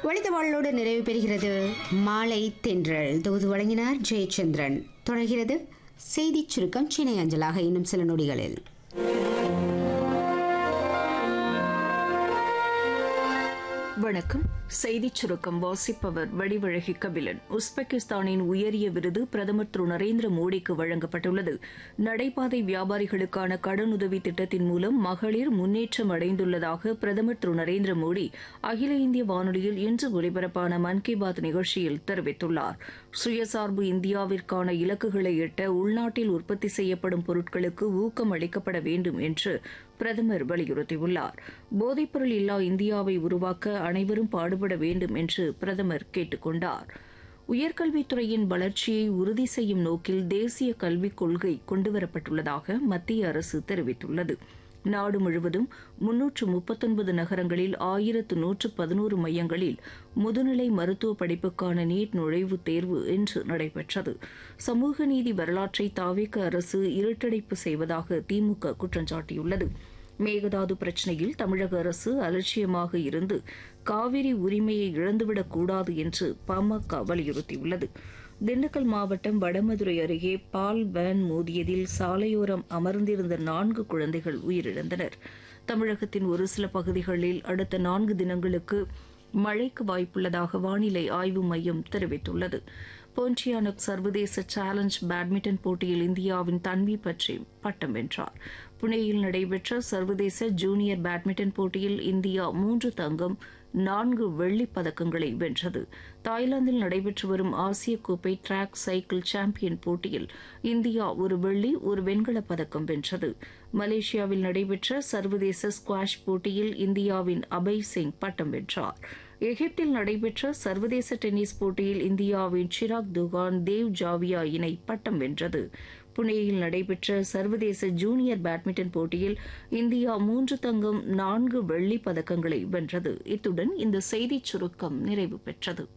ஒழித்த வாழலோடு நிறைவு பெறுகிறது மாலை தென்றல் தொகுது வழங்கினார் ஜெயச்சந்திரன் தொடர்கிறது செய்திச் சுருக்கம் சினை அஞ்சலாக இன்னும் சில நொடிகளில் வணக்கம் செய்திச் சுருக்கம் வாசிப்பவர் வடிவழகி கபிலன் உஸ்பெகிஸ்தானின் உயரிய விருது பிரதமர் திரு நரேந்திர மோடிக்கு வழங்கப்பட்டுள்ளது நடைபாதை வியாபாரிகளுக்கான கடனுதவி திட்டத்தின் மூலம் மகளிர் முன்னேற்றம் அடைந்துள்ளதாக பிரதமர் திரு நரேந்திர மோடி அகில இந்திய வானொலியில் இன்று ஒலிபரப்பான மன் கி பாத் நிகழ்ச்சியில் தெரிவித்துள்ளார் சுயசார்பு இந்தியாவிற்கான இலக்குகளை எட்ட உள்நாட்டில் உற்பத்தி செய்யப்படும் பொருட்களுக்கு ஊக்கம் அளிக்கப்பட வேண்டும் என்று பிரதமர் வலியுறுத்தியுள்ளார் போதைப்பொருள் இல்லா இந்தியாவை உருவாக்க அனைவரும் பாடுபட வேண்டும் என்று பிரதமர் கேட்டுக் கொண்டார் உயர்கல்வித்துறையின் வளர்ச்சியை உறுதி செய்யும் நோக்கில் தேசிய கல்விக் கொள்கை கொண்டுவரப்பட்டுள்ளதாக மத்திய அரசு தெரிவித்துள்ளது நாடு முழுவதும் முன்னூற்று முப்பத்தொன்பது நகரங்களில் ஆயிரத்து நூற்று பதினோரு மையங்களில் முதுநிலை மருத்துவ படிப்புக்கான நீட் நுழைவுத் தேர்வு இன்று நடைபெற்றது சமூக நீதி வரலாற்றை தாவேக்க அரசு இருட்டடைப்பு செய்வதாக திமுக குற்றம் சாட்டியுள்ளது மேகதாது பிரச்சினையில் தமிழக அரசு அலட்சியமாக இருந்து காவிரி உரிமையை இழந்துவிடக் கூடாது என்று பாமக வலியுறுத்தியுள்ளது திண்டுக்கல் மாவட்டம் வடமதுரை அருகே பால் வேன் மோதியதில் சாலையோரம் அமர்ந்திருந்த நான்கு குழந்தைகள் உயிரிழந்தனர் தமிழகத்தின் ஒரு சில பகுதிகளில் அடுத்த நான்கு தினங்களுக்கு மழைக்கு வாய்ப்புள்ளதாக வானிலை ஆய்வு மையம் தெரிவித்துள்ளது போன்டியானக் சர்வதேச சேலஞ்ச் பேட்மிண்டன் போட்டியில் இந்தியாவின் தன்வி பற்றி பட்டம் வென்றார் புனேயில் நடைபெற்ற சர்வதேச ஜூனியர் பேட்மிண்டன் போட்டியில் இந்தியா மூன்று தங்கம் நான்கு வெள்ளிப் பதக்கங்களை வென்றது தாய்லாந்தில் நடைபெற்று வரும் ஆசிய கோப்பை டிராக் சைக்கிள் சாம்பியன் போட்டியில் இந்தியா ஒரு வெள்ளி ஒரு வெண்கலப் பதக்கம் வென்றது மலேசியாவில் நடைபெற்ற சர்வதேச ஸ்குவாஷ் போட்டியில் இந்தியாவின் அபய் சிங் பட்டம் வென்றார் எகிப்தில் நடைபெற்ற சர்வதேச டென்னிஸ் போட்டியில் இந்தியாவின் சிராக் துகான் தேவ் ஜாவியா இணை பட்டம் வென்றது புனேயில் நடைபெற்ற சர்வதேச ஜூனியர் பேட்மிண்டன் போட்டியில் இந்தியா மூன்று தங்கம் நான்கு வெள்ளிப் பதக்கங்களை வென்றது இத்துடன் இந்த செய்திச் சுருக்கம் நிறைவு பெற்றது